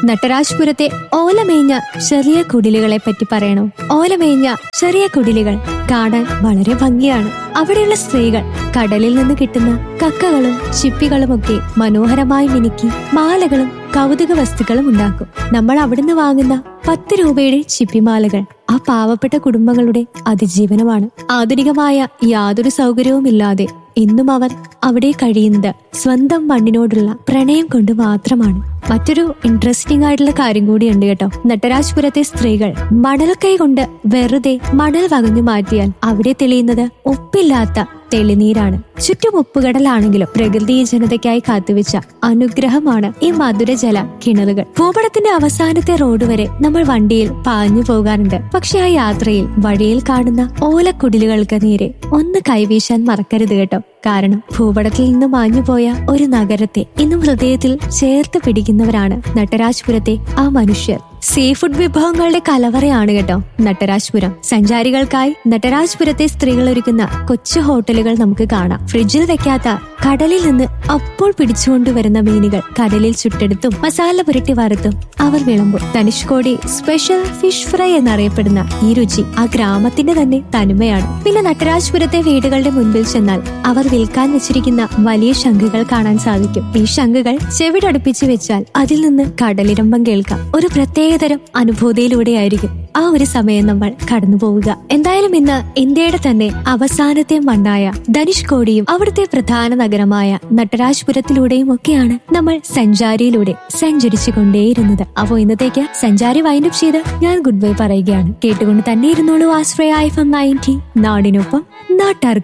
നട്ടരാജ്പുരത്തെ ഓലമേഞ്ഞ ചെറിയ കുടിലുകളെ പറ്റി പറയണോ ഓലമേഞ്ഞ ചെറിയ കുടിലുകൾ കാണാൻ വളരെ ഭംഗിയാണ് അവിടെയുള്ള സ്ത്രീകൾ കടലിൽ നിന്ന് കിട്ടുന്ന കക്കകളും ചിപ്പികളുമൊക്കെ മനോഹരമായി മിനുക്കി മാലകളും കൗതുക വസ്തുക്കളും ഉണ്ടാക്കും നമ്മൾ അവിടുന്ന് വാങ്ങുന്ന പത്ത് രൂപയുടെ ചിപ്പിമാലകൾ ആ പാവപ്പെട്ട കുടുംബങ്ങളുടെ അതിജീവനമാണ് ആധുനികമായ യാതൊരു സൗകര്യവുമില്ലാതെ ഇന്നും അവർ അവിടെ കഴിയുന്നത് സ്വന്തം മണ്ണിനോടുള്ള പ്രണയം കൊണ്ട് മാത്രമാണ് മറ്റൊരു ഇൻട്രസ്റ്റിംഗ് ആയിട്ടുള്ള കാര്യം കൂടിയുണ്ട് കേട്ടോ നട്ടരാജ്പുരത്തെ സ്ത്രീകൾ മണൽ കൈ കൊണ്ട് വെറുതെ മണൽ വകഞ്ഞു മാറ്റിയാൽ അവിടെ തെളിയുന്നത് ഉപ്പില്ലാത്ത തെളിനീരാണ് ചുറ്റും ഉപ്പുകടലാണെങ്കിലും പ്രകൃതി ജനതയ്ക്കായി കാത്തുവെച്ച അനുഗ്രഹമാണ് ഈ മധുരജല കിണറുകൾ ഭൂപടത്തിന്റെ അവസാനത്തെ റോഡ് വരെ നമ്മൾ വണ്ടിയിൽ പാഞ്ഞു പോകാറുണ്ട് പക്ഷെ ആ യാത്രയിൽ വഴിയിൽ കാണുന്ന ഓലക്കുടിലുകൾക്ക് നേരെ ഒന്ന് കൈവീശാൻ മറക്കരുത് കേട്ടോ കാരണം ഭൂപടത്തിൽ നിന്ന് മാഞ്ഞുപോയ ഒരു നഗരത്തെ ഇന്നും ഹൃദയത്തിൽ ചേർത്ത് പിടിക്കുന്നവരാണ് നട്ടരാജ്പുരത്തെ ആ മനുഷ്യർ സീ ഫുഡ് വിഭവങ്ങളുടെ കലവറയാണ് കേട്ടോ നട്ടരാജ്പുരം സഞ്ചാരികൾക്കായി നട്ടരാജ്പുരത്തെ സ്ത്രീകൾ ഒരുക്കുന്ന കൊച്ചു ഹോട്ടലുകൾ നമുക്ക് കാണാം ഫ്രിഡ്ജിൽ വെക്കാത്ത കടലിൽ നിന്ന് അപ്പോൾ പിടിച്ചുകൊണ്ടുവരുന്ന മീനുകൾ കടലിൽ ചുട്ടെടുത്തും മസാല പുരട്ടി വറുത്തും അവർ വിളമ്പും ധനുഷ്കോടി സ്പെഷ്യൽ ഫിഷ് ഫ്രൈ എന്നറിയപ്പെടുന്ന ഈ രുചി ആ ഗ്രാമത്തിന്റെ തന്നെ തനിമയാണ് പിന്നെ നട്ടരാജ്പുരത്തെ വീടുകളുടെ മുൻപിൽ ചെന്നാൽ അവർ വിൽക്കാൻ വെച്ചിരിക്കുന്ന വലിയ ശംഖുകൾ കാണാൻ സാധിക്കും ഈ ശംഖുകൾ ചെവിടടുപ്പിച്ച് വെച്ചാൽ അതിൽ നിന്ന് കടലിരമ്പം കേൾക്കാം ഒരു പ്രത്യേകതരം അനുഭൂതിയിലൂടെയായിരിക്കും ആ ഒരു സമയം നമ്മൾ കടന്നു പോവുക എന്തായാലും ഇന്ന് ഇന്ത്യയുടെ തന്നെ അവസാനത്തെ മണ്ണായ ധനുഷ്കോടിയും അവിടുത്തെ പ്രധാന നഗരമായ നട്ടരാജ്പുരത്തിലൂടെയും ഒക്കെയാണ് നമ്മൾ സഞ്ചാരിയിലൂടെ സഞ്ചരിച്ചു കൊണ്ടേയിരുന്നത് അപ്പോ ഇന്നത്തേക്ക് സഞ്ചാരി വൈൻഡപ്പ് ചെയ്ത് ഞാൻ ഗുഡ് ബൈ പറയുകയാണ് കേട്ടുകൊണ്ട് തന്നെ ഇരുന്നോളൂ ആശ്രയ ഐ എം നയൻറ്റി നാടിനൊപ്പം നാട്ടാർക്കും